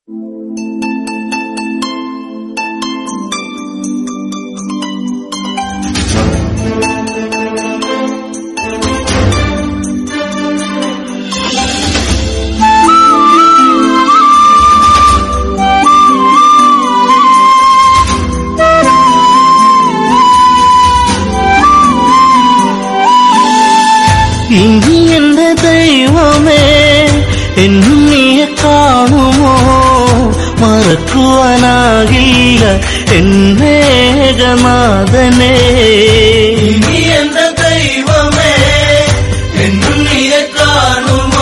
ഇനി എന്റെ ദൈവമേ എന്നെ കാണുമോ മറക്കുവാനാകില്ല എന്നേകനാഥനെ ഇനി എന്റെ ദൈവമേ എന്നുണ്ണിയെ കാണുമോ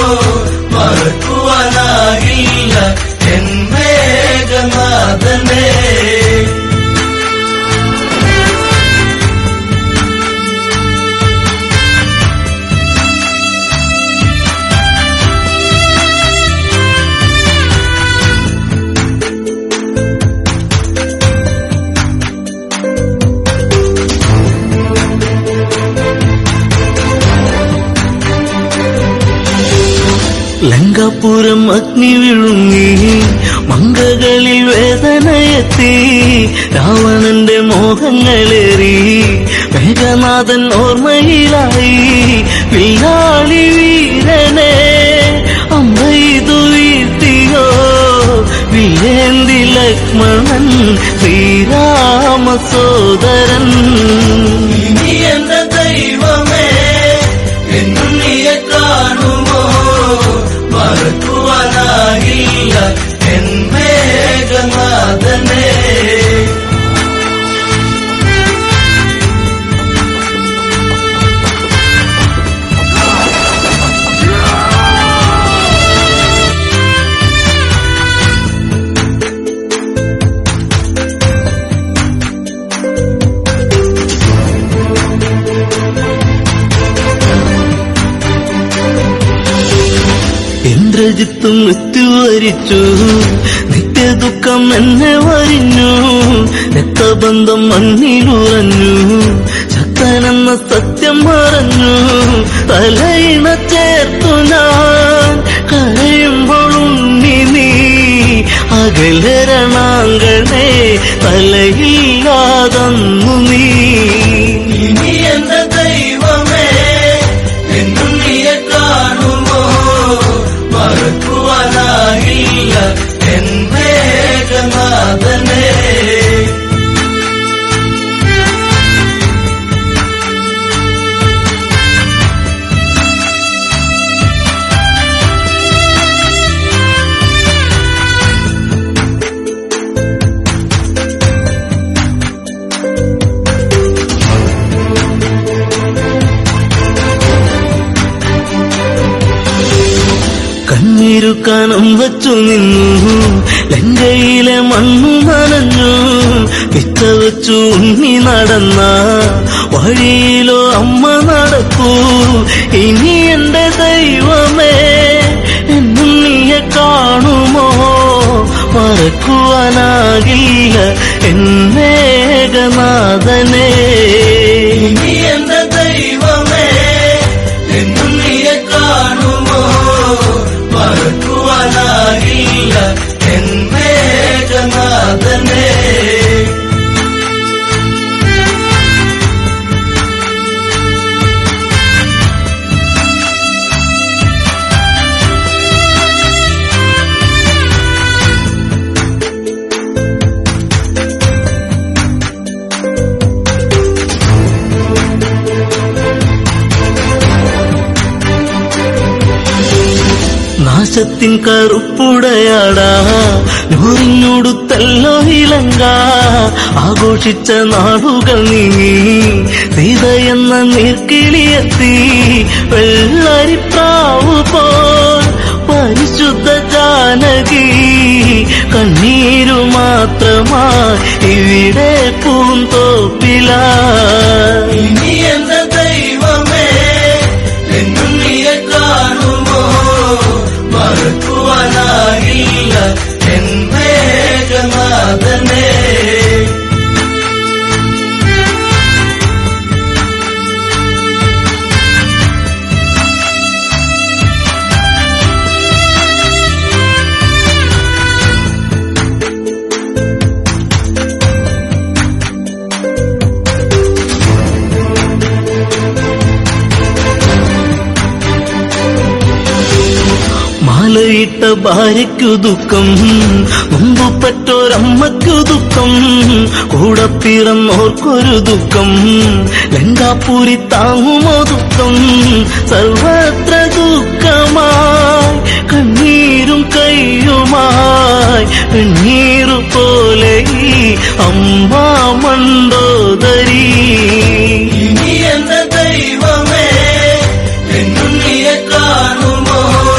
മറക്കുവാനാകില്ല എൻ മേഘനാഥനെ ലങ്കാപുരം അഗ്നി വിഴുങ്ങി മങ്കകളിൽ വേദനയെത്തി രാവണന്റെ മോഹങ്ങളേറി മേഘനാഥൻ ഓർമ്മയിലായി വില്ലാളി വീരനെ അമ്പയിതു വീഴ്ത്തിയോ വില്ലേന്തി ലക്ഷ്മണൻ ശ്രീരാമ സോദരൻ ഇനി എന്റെ ദൈവമേ എന്നുണ്ണിയെ കാണുമോ മറക്കുവാനാകില്ല എൻ മേഘനാഥനെ ഇന്ദ്രജിത്ത് മൃത്യു വരിച്ചു നിത്യദുഃഖം എന്നെ വരിഞ്ഞു രക്തബന്ധം മണ്ണിലുറഞ്ഞു ശക്തനെന്ന സത്യം മറഞ്ഞു തലയിണ ചേർത്തു ഞാൻ കരയുമ്പോൾ ഉണ്ണി നീ അകലരണാങ്കണേ തലയില്ലാതന്നു നീ ഇനി എന്റെ ദൈവമേ എന്നുണ്ണിയെ കാണുമോ മറക്കുവാനാകില്ല എൻ മേഘനാഥനെ കണ്ണീരുക്കാനം വച്ചു നിന്നു ലങ്കയിലെ മണ്ണു നനഞ്ഞു വിത്ത വെച്ചു ഉണ്ണി നടന്ന വഴിയിലോ അമ്മ നടക്കൂ ഇനി എന്റെ ദൈവമേ എന്നും നീയെ കാണുമോ മറക്കുവാനാകില്ല എന്നേകനാഥനെ ഇനി എന്റെ ദൈവമേ എന്നുണ്ണിയെ കാണുമോ മറക്കുവാനാകില്ല എൻ മേഘനാഥനെ നാശത്തിൻ കറുപ്പുടയാടാ നൂറിനോടുത്തല്ലോ ഇലങ്ക ആഘോഷിച്ച നാടുകൾ നീങ്ങി സീത എന്ന നീർക്കിളിയെത്തി വെള്ളരിപ്രാവ് പോൽ പരിശുദ്ധ ജാനകി കണ്ണീരു മാത്രമായി ഇവിടെ പൂന്തോപ്പില ഇനി എന്റെ ദൈവമേ എന്നുണ്ണിയെ കാണുമോ മറക്കുവാനാകില്ല എൻ മേഘനാഥനെ മാലയിട്ട ഭാര്യയ്ക്കു ദുഃഖം മുമ്പ് പെറ്റോരമ്മയ്ക്കു ദുഃഖം കൂടെ പിറന്നോർക്കൊരു ദുഃഖം ലങ്കാപൂരി താങ്ങുമോ ദുഃഖം സർവത്ര ദുഃഖമായി കണ്ണീരും കയ്യുമായി വെണ്ണീറു പോലെ ഈ അമ്മ മണ്ടോദരി ഇനി എന്റെ ദൈവമേ എന്നുണ്ണിയെ കാണുമോ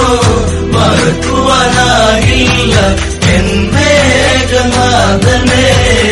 മറക്കുവാനാകില്ല എന്റെ ഏകനാഥനെ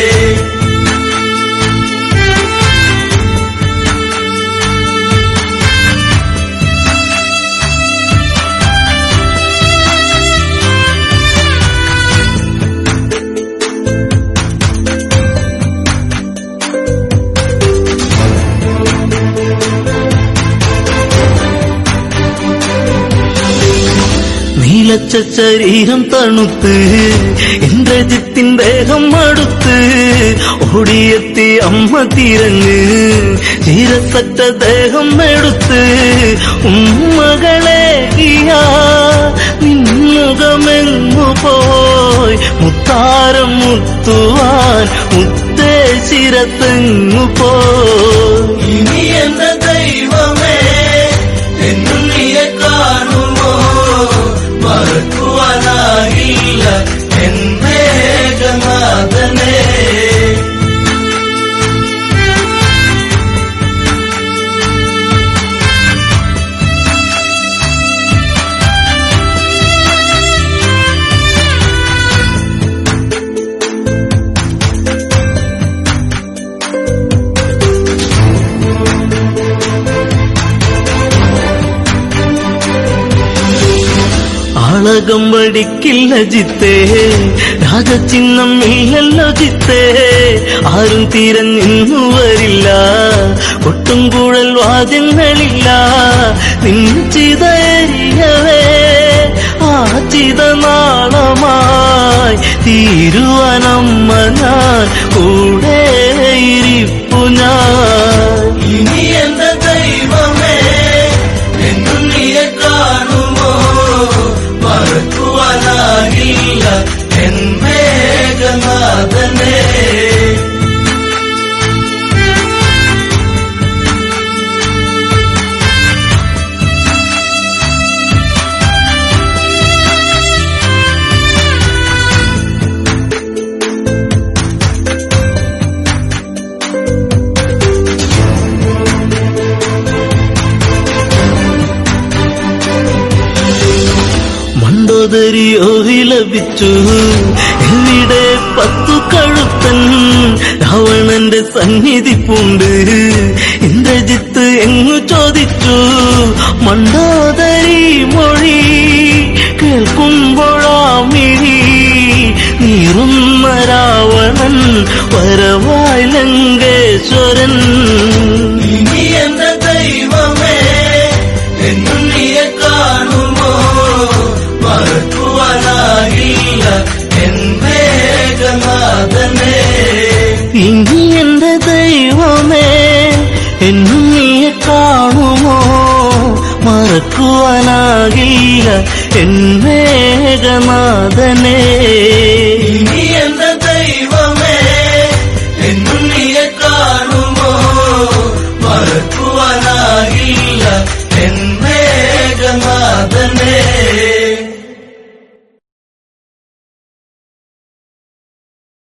നീലച്ച ശരീരം തണുത്ത് ഇന്ദ്രജിത്തിൻ ദേഹം അടുത്ത് ഓടിയെത്തി അമ്മ തിരഞ്ഞ് ചീരത്തറ്റ ദേഹം എടുത്ത് ഉമ്മകളെ നിന്നുകമെങ്ങു പോയി മുത്താരം മുത്തുവാൻ മുത്തേ ശിരത്തെങ്ങു പോയി ഇനി എന്റെ ദൈവമേ എന്നുണ്ണിയെ കാണുമോ മറക്കുവാനാകില്ല എന്റെ ഏകനാഥനെ ആളകം വടിക്കില്ല ജിത്തേ രാജചിഹ്നം ഇല്ലല്ലോ ജിത്തേ ആരും തിരഞ്ഞിന്നു വരില്ല ഒട്ടും കൂഴൽ വാദ്യങ്ങളില്ല നിഞ്ചിതയരിയവേ ആ ചിതനാളമായി തീരുവനമ്മ ഞാൻ കൂടെ ഇരിപ്പു ഞാൻ ഇനി എന്റെ ദൈവമേ എന്നുണ്ണിയെ കാണുമോ മറക്കുവാനാകില്ല എന്റെ ഏകനാഥനെ മണ്ടോദരിയോ വിലപിച്ചു എവിടെ പത്തു കഴുത്തൻ രാവണന്റെ സന്നിധി പൂണ്ട് ഇന്ദ്രജിത്ത് എങ്ങു ചോദിച്ചു മണ്ടോദരി മൊഴി കേൾക്കുമ്പോഴാമിഴി നീറുന്ന രാവണൻ വരവായി ലങ്കേശ്വരൻ ഇനി എന്റെ ദൈവമേ എന്നുണ്ണിയെ കാണുമോ മറക്കുവാനാകില്ല എന്റെ ഏകനാഥനെ ഇനി എന്റെ ദൈവമേ എന്നും നീയെ കാണുമോ മറക്കുവാനാകില്ല എന്നേകനാഥനേ ഇനി